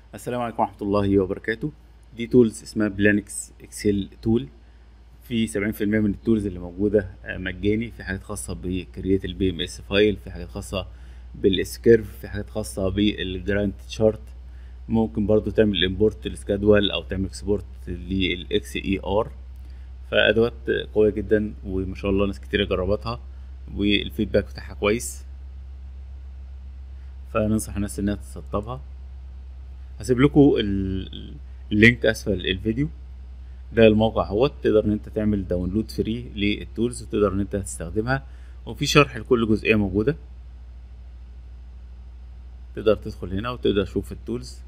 السلام عليكم ورحمة الله وبركاته دي تولز اسمها بلانكس اكسل تول في سبعين في المية من التولز اللي موجودة آه، مجاني في حاجات خاصة بكريات البي ام اس فايل في حاجات خاصة بالسكيرف في حاجات خاصة بالجراند شارت ممكن برضو تعمل امبورت للسكادوال او تعمل اكسبورت للاكس اي ار فادوات قوية جدا وما شاء الله ناس كتير جربتها والفيدباك بتاعها كويس فننصح الناس انها تسطبها هسيب لكم ال- اللينك اسفل الفيديو ده الموقع اهوت تقدر ان انت تعمل داونلود فري للتولز وتقدر ان انت تستخدمها وفي شرح لكل جزئيه موجوده تقدر تدخل هنا وتقدر تشوف التولز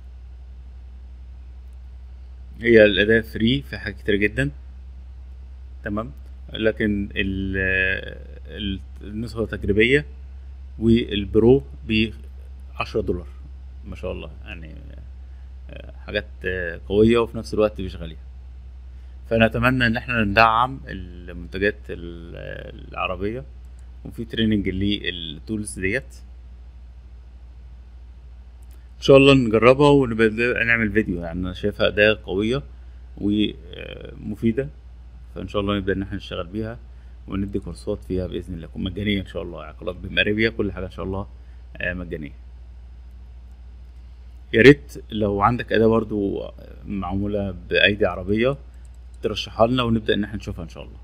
هي الاداه فري في حاجات كتير جدا تمام لكن ال- ال- النسخه التجريبيه والبرو ب 10 دولار ما شاء الله يعني آه، حاجات آه، قوية وفي نفس الوقت مش غالية فأنا أتمنى إن احنا ندعم المنتجات ال- العربية وفي تريننج للتولز ديت إن شاء الله نجربها ونبقى نعمل فيديو يعني أنا شايفها أداة قوية ومفيدة فإن شاء الله نبدأ إن احنا نشتغل بيها وندي كورسات فيها بإذن الله تكون مجانية إن شاء الله عقارات بمقربية كل حاجة إن شاء الله آه، مجانية يا ريت لو عندك أداة برضو معمولة بأيدي عربية ترشحها لنا ونبدأ إن احنا نشوفها إن شاء الله